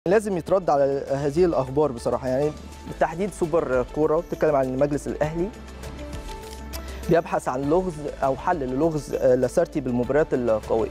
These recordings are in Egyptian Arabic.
لازم يترد على هذه الاخبار بصراحه يعني بالتحديد سوبر كوره بتتكلم عن المجلس الاهلي بيبحث عن لغز او حل للغز لاسارتي بالمباريات القويه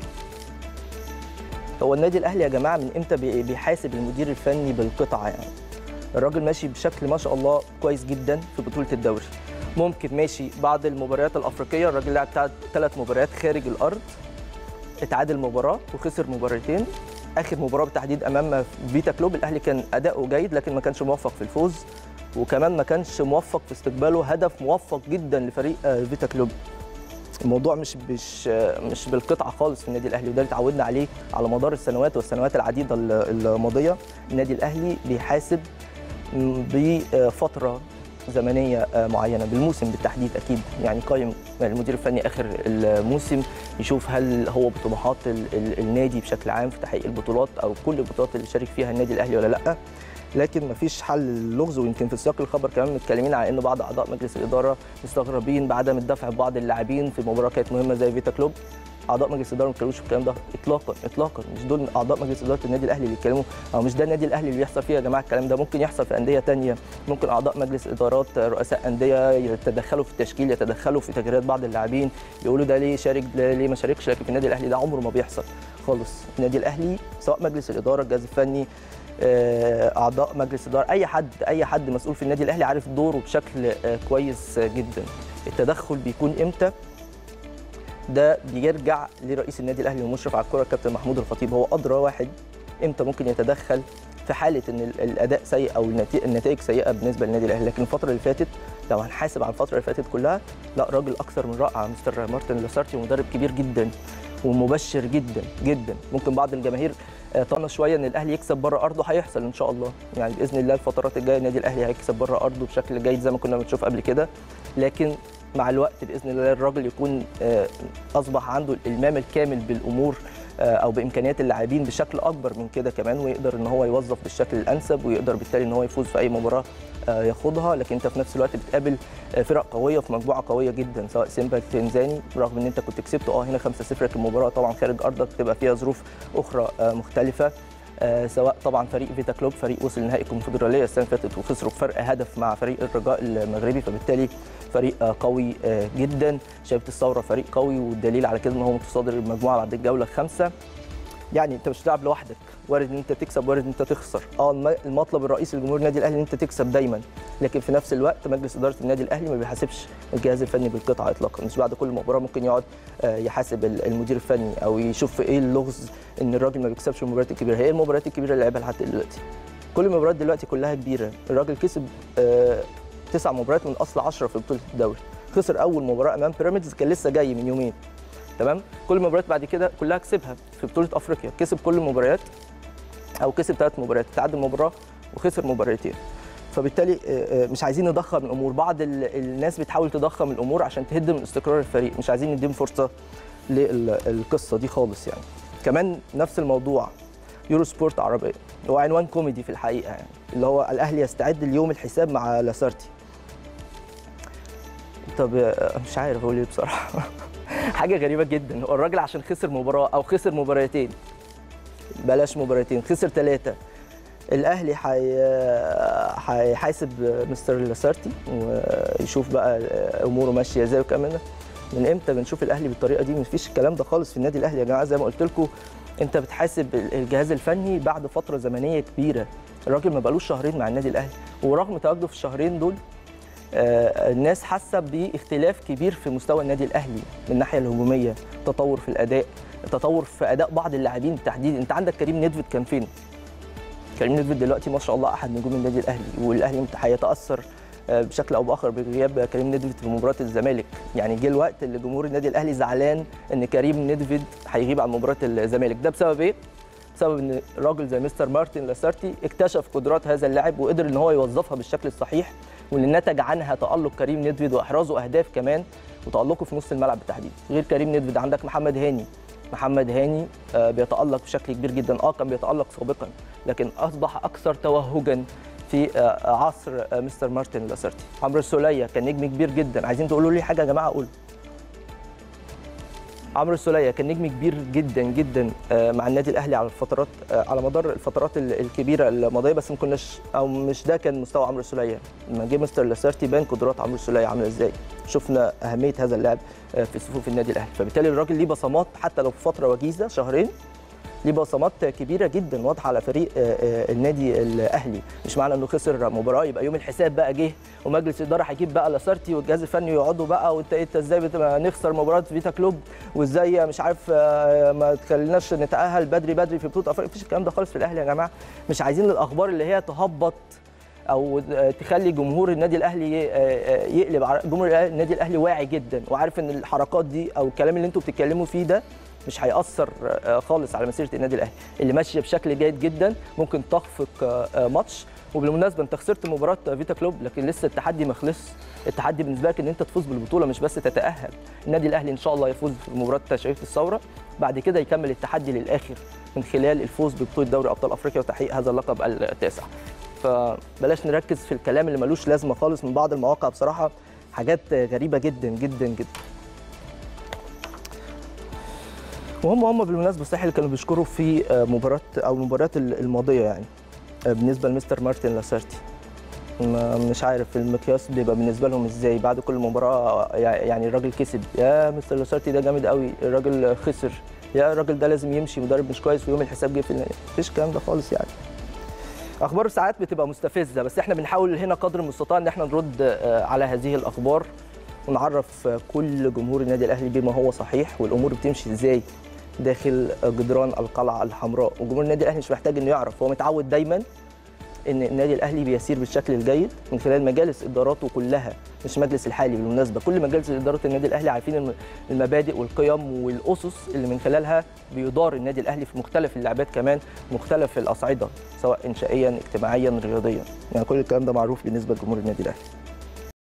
هو النادي الاهلي يا جماعه من امتى بي- بيحاسب المدير الفني بالقطعه يعني الراجل ماشي بشكل ما شاء الله كويس جدا في بطوله الدوري ممكن ماشي بعد المباريات الافريقيه الراجل لعب ثلاث مباريات خارج الارض اتعادل مباراه وخسر مباراتين اخر مباراه بالتحديد امام فيتا كلوب الاهلي كان اداؤه جيد لكن ما كانش موفق في الفوز وكمان ما كانش موفق في استقباله هدف موفق جدا لفريق آه، فيتا كلوب الموضوع مش مش آه، مش بالقطعه خالص في النادي الاهلي وده اللي اتعودنا عليه على مدار السنوات والسنوات العديده ال- الماضيه النادي الاهلي بيحاسب م- بفتره زمنيه آه، معينه بالموسم بالتحديد اكيد يعني قايم المدير الفني اخر الموسم يشوف هل هو بطموحات ال- ال- النادي بشكل عام في تحقيق البطولات او كل البطولات اللي شارك فيها النادي الاهلي ولا لا لكن مفيش حل للغز ويمكن في سياق الخبر كمان متكلمين على ان بعض اعضاء مجلس الاداره مستغربين بعدم الدفع ببعض اللاعبين في مباراه كانت مهمه زي فيتا كلوب اعضاء مجلس الاداره ما بيتكلموش في الكلام ده اطلاقا اطلاقا مش دول اعضاء مجلس اداره النادي الاهلي اللي بيتكلموا او مش ده النادي الاهلي اللي بيحصل فيه يا جماعه الكلام ده ممكن يحصل في انديه تانية ممكن اعضاء مجلس ادارات رؤساء انديه يتدخلوا في التشكيل يتدخلوا في تغييرات بعض اللاعبين يقولوا ده ليه شارك ده ليه ما شاركش لكن في النادي الاهلي ده عمره ما بيحصل خالص النادي الاهلي سواء مجلس الاداره الجهاز الفني آه، اعضاء مجلس اداره اي حد اي حد مسؤول في النادي الاهلي عارف دوره بشكل آه، كويس جدا التدخل بيكون امتى ده بيرجع لرئيس النادي الاهلي والمشرف على الكره الكابتن محمود الخطيب هو ادرى واحد امتى ممكن يتدخل في حاله ان ال- الاداء سيء او النتي- النتائج سيئه بالنسبه للنادي الاهلي لكن الفتره اللي فاتت لو هنحاسب على الفتره اللي فاتت كلها لا راجل اكثر من رائع مستر مارتن لاسارتي مدرب كبير جدا ومبشر جدا جدا ممكن بعض الجماهير آه، طمس شويه ان الاهلي يكسب بره ارضه هيحصل ان شاء الله يعني باذن الله الفترات الجايه النادي الاهلي هيكسب بره ارضه بشكل جيد زي ما كنا بنشوف قبل كده لكن مع الوقت باذن الله الراجل يكون آه، اصبح عنده الالمام الكامل بالامور آه، او بامكانيات اللاعبين بشكل اكبر من كده كمان ويقدر ان هو يوظف بالشكل الانسب ويقدر بالتالي ان هو يفوز في اي مباراه آه، ياخدها لكن انت في نفس الوقت بتقابل آه، فرق قويه في مجموعه قويه جدا سواء سيمبا التنزاني رغم ان انت كنت كسبت اه هنا 5-0 لكن المباراه طبعا خارج ارضك بتبقى فيها ظروف اخرى آه، مختلفه آه، سواء طبعا فريق فيتا كلوب فريق وصل نهائي الكونفدراليه السنه اللي فاتت وخسروا بفرق هدف مع فريق الرجاء المغربي فبالتالي فريق آه، قوي آه، جدا شايفه الثوره فريق قوي والدليل على كده ان هو متصدر المجموعه بعد الجوله الخامسه يعني انت مش بتلعب لوحدك وارد ان انت تكسب وارد ان انت تخسر اه الم- المطلب الرئيسي لجمهور النادي الاهلي ان انت تكسب دايما لكن في نفس الوقت مجلس اداره النادي الاهلي ما بيحاسبش الجهاز الفني بالقطعه اطلاقا مش بعد كل مباراه ممكن يقعد آه، يحاسب ال- المدير الفني او يشوف ايه اللغز ان الراجل ما بيكسبش المباريات الكبيره هي المباريات الكبيره اللي لعبها لحد دلوقتي كل المباريات دلوقتي كلها كبيره الراجل كسب آه، تسع مباريات من اصل 10 في بطوله الدوري خسر اول مباراه امام بيراميدز كان لسه جاي من يومين تمام كل المباريات بعد كده كلها كسبها في بطوله افريقيا كسب كل المباريات او كسب ثلاث مباريات تعادل مباراه وخسر مباراتين فبالتالي آه، آه، مش عايزين نضخم الامور بعض ال- الناس بتحاول تضخم الامور عشان تهد من استقرار الفريق مش عايزين نديهم فرصه للقصه دي خالص يعني كمان نفس الموضوع يورو سبورت عربيه هو عنوان كوميدي في الحقيقه يعني اللي هو الاهلي يستعد ليوم الحساب مع لاسارتي طب آه، مش عارف اقول ايه بصراحه حاجه غريبه جدا هو الراجل عشان خسر مباراه او خسر مباراتين بلاش مباراتين خسر ثلاثه الاهلي حي- هيحاسب مستر لاسارتي ويشوف بقى اموره ماشيه ازاي وكمان من امتى بنشوف الاهلي بالطريقه دي مفيش الكلام ده خالص في النادي الاهلي يا جماعه زي ما قلت لكم انت بتحاسب الجهاز الفني بعد فتره زمنيه كبيره الراجل ما بقالوش شهرين مع النادي الاهلي ورغم تواجده في الشهرين دول آه، الناس حاسه باختلاف كبير في مستوى النادي الاهلي من الناحيه الهجوميه تطور في الاداء تطور في اداء بعض اللاعبين بالتحديد انت عندك كريم نيدفيد كان فين كريم نيدفيد دلوقتي ما شاء الله احد نجوم النادي الاهلي والاهلي هيتاثر آه، بشكل او باخر بغياب كريم نيدفيد في مباراه الزمالك يعني جه الوقت اللي جمهور النادي الاهلي زعلان ان كريم نيدفيد هيغيب عن مباراه الزمالك ده بسبب ايه بسبب ان راجل زي مستر مارتن لاسارتي اكتشف قدرات هذا اللاعب وقدر ان هو يوظفها بالشكل الصحيح واللي نتج عنها تالق كريم نيدفيد واحرازه اهداف كمان وتالقه في نص الملعب بالتحديد غير كريم نيدفيد عندك محمد هاني محمد هاني آه، بيتالق بشكل كبير جدا اه كان بيتالق سابقا لكن اصبح اكثر توهجا في آه، عصر آه، مستر مارتن لاسارتي عمرو السوليه كان نجم كبير جدا عايزين تقولوا لي حاجه يا جماعه قولوا عمرو السوليه كان نجم كبير جدا جدا آه، مع النادي الاهلي على الفترات آه، على مدار الفترات ال- الكبيره الماضيه بس ما كناش او مش ده كان مستوى عمرو السوليه لما جه مستر لاسارتي بان قدرات عمرو السوليه عامله ازاي شفنا اهميه هذا اللاعب آه، في صفوف النادي الاهلي فبالتالي الراجل ليه بصمات حتى لو في فتره وجيزه شهرين ليه بصمات كبيره جدا واضحه على فريق آه، آه، النادي الاهلي مش معنى انه خسر مباراه يبقى يوم الحساب بقى جه ومجلس الاداره هيجيب بقى لاسارتي والجهاز الفني يقعدوا بقى وانت انت ازاي بتبقى نخسر مباراه فيتا كلوب وازاي مش عارف آه، ما تخليناش نتاهل بدري بدري في بطوله افريقيا مفيش الكلام ده خالص في الاهلي يا جماعه مش عايزين الاخبار اللي هي تهبط او تخلي جمهور النادي الاهلي يقلب على- جمهور النادي الاهلي واعي جدا وعارف ان الحركات دي او الكلام اللي انتوا بتتكلموا فيه ده مش هيأثر خالص على مسيره النادي الاهلي اللي ماشيه بشكل جيد جدا ممكن تخفق ماتش وبالمناسبه انت خسرت مباراه فيتا كلوب لكن لسه التحدي ما خلصش التحدي بالنسبه لك ان انت تفوز بالبطوله مش بس تتاهل النادي الاهلي ان شاء الله يفوز في مباراه شريف الثوره بعد كده يكمل التحدي للاخر من خلال الفوز ببطوله دوري ابطال افريقيا وتحقيق هذا اللقب التاسع فبلاش نركز في الكلام اللي ملوش لازمه خالص من بعض المواقع بصراحه حاجات غريبه جدا جدا جدا وهم هم بالمناسبه صحيح اللي كانوا بيشكروا في مباراه او المباريات الماضيه يعني بالنسبه لمستر مارتن لاسارتي ما- مش عارف المقياس بيبقى بالنسبه لهم ازاي بعد كل مباراه يعني الراجل كسب يا مستر لاسارتي ده جامد قوي الراجل خسر يا الراجل ده لازم يمشي مدرب مش كويس ويوم الحساب جه في النهايه مفيش الكلام ده خالص يعني اخبار ساعات بتبقى مستفزه بس احنا بنحاول هنا قدر المستطاع ان احنا نرد آه، على هذه الاخبار ونعرف آه، كل جمهور النادي الاهلي بما هو صحيح والامور بتمشي ازاي داخل جدران القلعه الحمراء وجمهور النادي الاهلي مش محتاج انه يعرف هو متعود دايما ان النادي الاهلي بيسير بالشكل الجيد من خلال مجالس اداراته كلها مش مجلس الحالي بالمناسبه كل مجالس اداره النادي الاهلي عارفين الم- المبادئ والقيم والاسس اللي من خلالها بيدار النادي الاهلي في مختلف اللعبات كمان مختلف الاصعده سواء انشائيا اجتماعيا رياضيا يعني كل الكلام ده معروف بالنسبه لجمهور النادي الاهلي